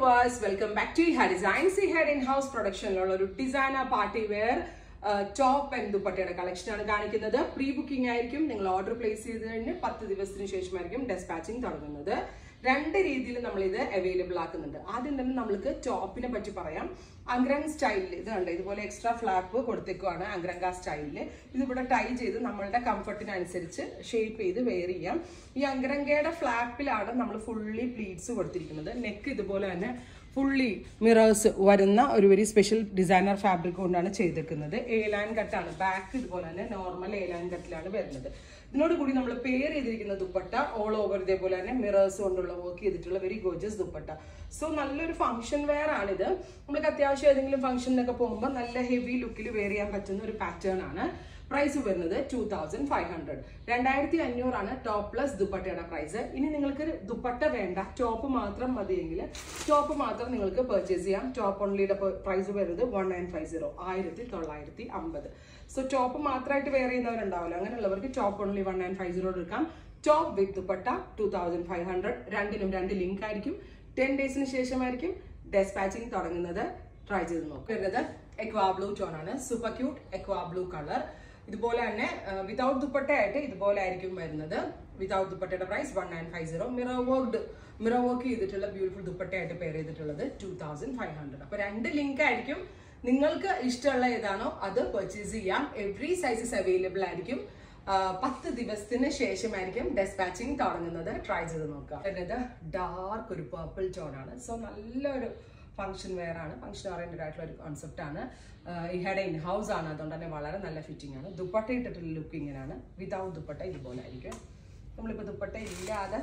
viewers welcome back to Iha designs ഈ Iha in house പ്രൊഡക്ഷനിലുള്ള ഒരു designer party wear top and ദുപ്പട്ടയുടെ കളക്ഷൻ ആണ് കാണിക്കുന്നത് പ്രീ ബുക്കിംഗ് ആയിരിക്കും നിങ്ങൾ ഓർഡർ പ്ലേസ് ചെയ്ത് കഴിഞ്ഞ് പത്ത് ദിവസത്തിന് ശേഷമായിരിക്കും ഡെസ്പാച്ചിങ് തുടങ്ങുന്നത് രണ്ട് രീതിയിൽ നമ്മൾ ഇത് അവൈലബിൾ ആക്കുന്നുണ്ട് ആദ്യം തന്നെ നമ്മൾക്ക് ടോപ്പിനെ പറ്റി പറയാം അങ്ക്രങ് സ്റ്റൈലിൽ ഇത് കണ്ട് ഇതുപോലെ എക്സ്ട്രാ ഫ്ലാപ്പ് കൊടുത്തേക്കുവാണ് അങ്ക്രങ്ക സ്റ്റൈലിൽ ഇതിവിടെ ടൈ ചെയ്ത് നമ്മളുടെ കംഫർട്ടിനനുസരിച്ച് ഷേപ്പ് ചെയ്ത് വെയർ ചെയ്യാം ഈ അങ്ക്രങ്കയുടെ ഫ്ലാപ്പിലാണ് നമ്മൾ ഫുള്ളി പ്ലീറ്റ്സ് കൊടുത്തിരിക്കുന്നത് നെക്ക് ഇതുപോലെ തന്നെ ഫുള്ളി മിറേഴ്സ് വരുന്ന ഒരു വെരി സ്പെഷ്യൽ ഡിസൈനർ ഫാബ്രിക് കൊണ്ടാണ് ചെയ്തേക്കുന്നത് എ ലൈൻ കട്ടാണ് ബാക്ക് ഇതുപോലെ തന്നെ നോർമൽ എ ലൈൻ കട്ടിലാണ് വരുന്നത് ഇതിനോട് കൂടി നമ്മൾ പെയർ ചെയ്തിരിക്കുന്ന ദുപ്പട്ട ഓൾ ഓവർ ഇതേപോലെ തന്നെ മിറേഴ്സ് കൊണ്ടുള്ള വർക്ക് ചെയ്തിട്ടുള്ള വെരി ഗോജസ് ദുപ്പട്ട സോ നല്ലൊരു ഫംഗ്ഷൻ വെയർ ആണിത് നമ്മൾക്ക് അത്യാവശ്യം ഏതെങ്കിലും ഫംഗ്ഷനിലൊക്കെ പോകുമ്പോൾ നല്ല ഹെവി ലുക്കിൽ വെയർ ചെയ്യാൻ പറ്റുന്ന ഒരു പാറ്റേൺ ആണ് പ്രൈസ് വരുന്നത് ടൂ തൗസൻഡ് ഫൈവ് ഹൺഡ്രഡ് രണ്ടായിരത്തി അഞ്ഞൂറാണ് ടോപ്പ് പ്ലസ് ദുപ്പട്ടയുടെ പ്രൈസ് ഇനി നിങ്ങൾക്ക് ദുപ്പട്ട വേണ്ട ടോപ്പ് മാത്രം മതിയെങ്കിൽ ടോപ്പ് മാത്രം നിങ്ങൾക്ക് പർച്ചേസ് ചെയ്യാം ടോപ്പ് ഓൺലിയുടെ പ്രൈസ് വരുന്നത് വൺ നയൻ ഫൈവ് സീറോ ആയിരത്തി തൊള്ളായിരത്തി അമ്പത് സോ ടോപ്പ് മാത്രമായിട്ട് വെയർ ചെയ്യുന്നവരുണ്ടാവില്ല അങ്ങനെയുള്ളവർക്ക് top only one nine five zero എടുക്കാം top with dupatta two thousand five hundred രണ്ടിനും രണ്ട് ലിങ്ക് ആയിരിക്കും ടെൻ ഡേയ്സിന് ശേഷമായിരിക്കും ഡെസ്പാച്ചിങ് തുടങ്ങുന്നത് ട്രൈ ചെയ്ത് നോക്കുക വരുന്നത് എക്വാ ബ്ലൂ ടോൺ ആണ് super cute aqua blue colour ഇതുപോലെ തന്നെ വിതൗട്ട് ദുപ്പട്ടയായിട്ട് ഇതുപോലെ ആയിരിക്കും വരുന്നത് വിതൗട്ട് ദുപ്പട്ടയുടെ price one nine five zero mirror worked mirror work ചെയ്തിട്ടുള്ള ബ്യൂട്ടിഫുൾ ദുപ്പട്ടയായിട്ട് പെയർ ചെയ്തിട്ടുള്ളത് ടൂ തൗസൻഡ് ഫൈവ് ഹൺഡ്രഡ് അപ്പൊ രണ്ട് ലിങ്ക് ആയിരിക്കും നിങ്ങൾക്ക് ഇഷ്ടമുള്ള ഏതാണോ അത് പർച്ചേസ് ചെയ്യാം എവറി സൈസസ് അവൈലബിൾ ആയിരിക്കും പത്ത് ദിവസത്തിന് ശേഷമായിരിക്കും ഡെസ്പാച്ചിങ് തുടങ്ങുന്നത് ട്രൈ ചെയ്ത് നോക്കുക വരുന്നത് ഡാർക്ക് ഒരു പേർപ്പിൾ ടോൺ ആണ് സോ നല്ലൊരു ഫംഗ്ഷൻ വെയർ ആണ് ഫംഗ്ഷൻ ഓറിയന്റഡ് ആയിട്ടുള്ള ഒരു കോൺസെപ്റ്റ് ആണ് ഇഹയുടെ ഇൻ ഹൗസ് ആണ് അതുകൊണ്ട് തന്നെ വളരെ നല്ല ഫിറ്റിംഗ് ആണ് ദുപ്പട്ട ഇട്ടിട്ടുള്ള ലുക്ക് ഇങ്ങനെയാണ് വിതൗട്ട് ദുപ്പട്ട ഇതുപോലെ ആയിരിക്കും നമ്മളിപ്പോൾ ദുപ്പട്ട ഇല്ലാതെ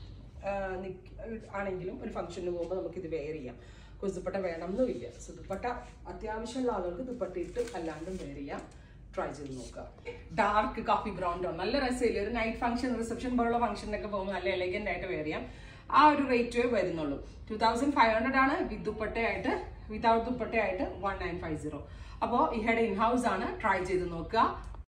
ആണെങ്കിലും ഒരു ഫംഗ്ഷന് പോകുമ്പോൾ നമുക്ക് ഇത് വെയർ ചെയ്യാം ബിക്കോസ് ദുപ്പട്ട വേണമെന്നില്ല സോ ദുപ്പട്ട അത്യാവശ്യമുള്ള ആളുകൾക്ക് ദുപ്പട്ട ഇട്ട് അല്ലാണ്ടും വെയർ ചെയ്യാം ട്രൈ ചെയ്ത് നോക്കുക ഡാർക്ക് കോഫി ബ്രൗൺ ടോൺ നല്ല രസമില്ല ഒരു നൈറ്റ് ഫംഗ്ഷൻ റിസപ്ഷൻ പോലുള്ള ഫംഗ്ഷനൊക്കെ പോകുമ്പോൾ നല്ല എലഗൻ്റ് ആയിട്ട് വെയർ ചെയ്യാം ആ ഒരു റേറ്റേ വരുന്നുള്ളൂ ടു തൗസൻഡ് ഫൈവ് ഹൺഡ്രഡ് ആണ് വിത്ത് ദുപ്പട്ടയായിട്ട് വിതൗട്ട് ദുപ്പട്ടയായിട്ട് വൺ നയൻ ഫൈവ് സീറോ അപ്പോൾ ഇഹയുടെ ഇൻ ഹൗസ് ആണ് ട്രൈ ചെയ്ത് നോക്കുക